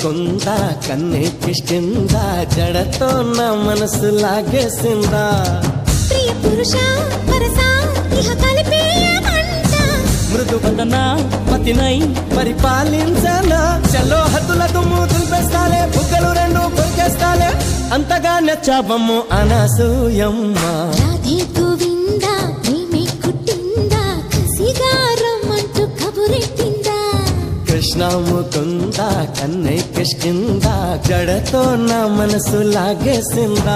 ముకుంద కన్నే కిష్కిందా జడతో నా మనసు లాగేసిందా ప్రియ పురుష వరస ఇహ కలిపేయమంట మృదు వదన పతినై పరిపాలించనా చలో హద్దుల దుమ్ము దులిపేస్తాలే బుగ్గలు రెండు కొరికేస్తాలే అంతగా నచ్చాబమ్ము అనసూయమ్మ రాధే గోవింద ప్రేమే కుట్టిందా కసిగా రమ్మంటూ కబురెట్టిందా కృష్ణ ముకుంద కన్నే కిష్కిందా జడతో నా మనసు లాగేసిందా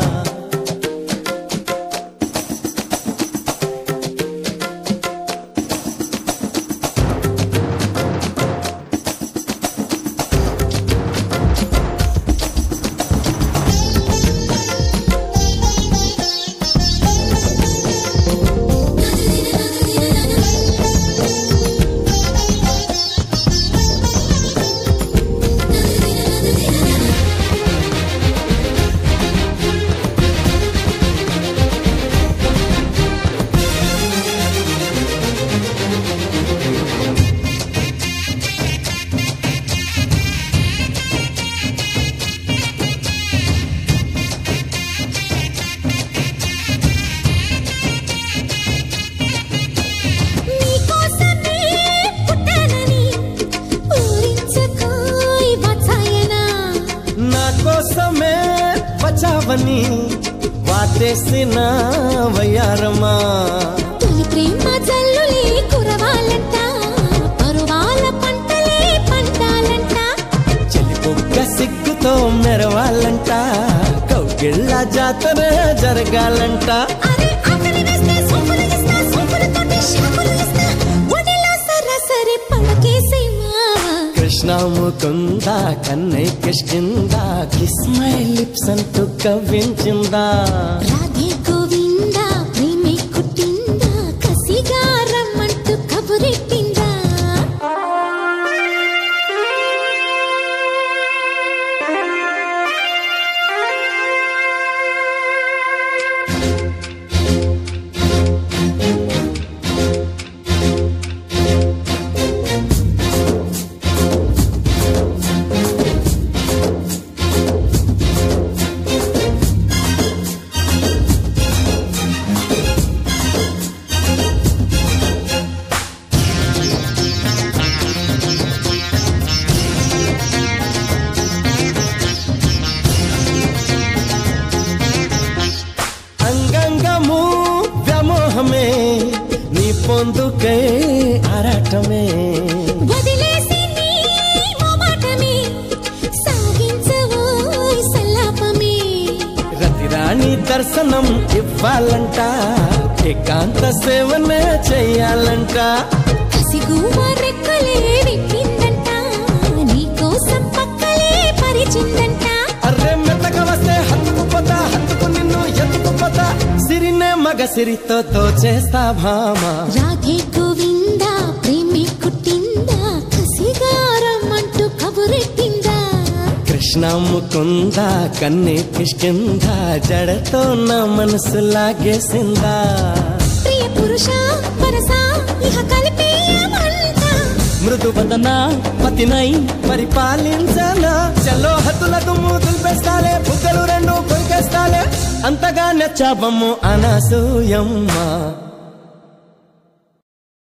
నీకోసమే పుట్టానని పూరించుకోయ్ వాత్సాయనా నా కోసమే వచ్చావని వాటేసిన వయ్యారమా తొలి ప్రేమ జల్లులే కురవాలంట పరువాల పంటలే పండాలంట చెలిపొక్క సిగ్గుతో మెరవాలంట కౌగిళ్ళ జాతర జరగాలంట అరే ఆకలి వేస్తే సోపులు ఇస్తా సోపులతోటి షాపులు ఇస్తా ఒడిలో సరాసరి పడకేసే మావా కృష్ణ ముకుంద కన్నై కిష్కిందా కిస్ మై లిప్స్ అంటూ కవ్వించిందా రాధే గోవింద ప్రేమే కుట్టిందా కసిగా రమ్మంటూ కబురెట్టిందా అంగంగము వ్యామోహమే నీ పొందుకై ఆరాటమే వదిలేసి నీ మొమాటమే సాగించవోయ్ సల్లాపమే రతిరాణి దర్శనం ఇవ్వాలంట ఏకాంత సేవనే చెయ్యాలంట కసిగుమ రెక్కలే విప్పిందంట నీకోసం పక్కలే పరిచిందంట అర్రే మెత్తగా వస్తే హత్తుకుపోతా హత్తుకు నిన్ను ఎత్తుకుపోతా సిరినే మగ సిరితో తోచేస్తా భామా రాధే గోవింద ప్రేమే కుట్టిందా కసిగారమ్మంటూ కబురెట్టిందా కృష్ణ ముకుంద కన్నే కిష్కిందా జడతో నా మనసు లాగేసిందా ప్రియ పురుష వరస ఇహ కలిపేయమంట మృదు వదన పతినై పరిపాలించనా చలో హద్దుల దుమ్ము దులిపేస్తాలే బుగ్గలు రెండు కొరికేస్తాలే అంతగా నచ్చాబమ్ము అనసూయమ్మ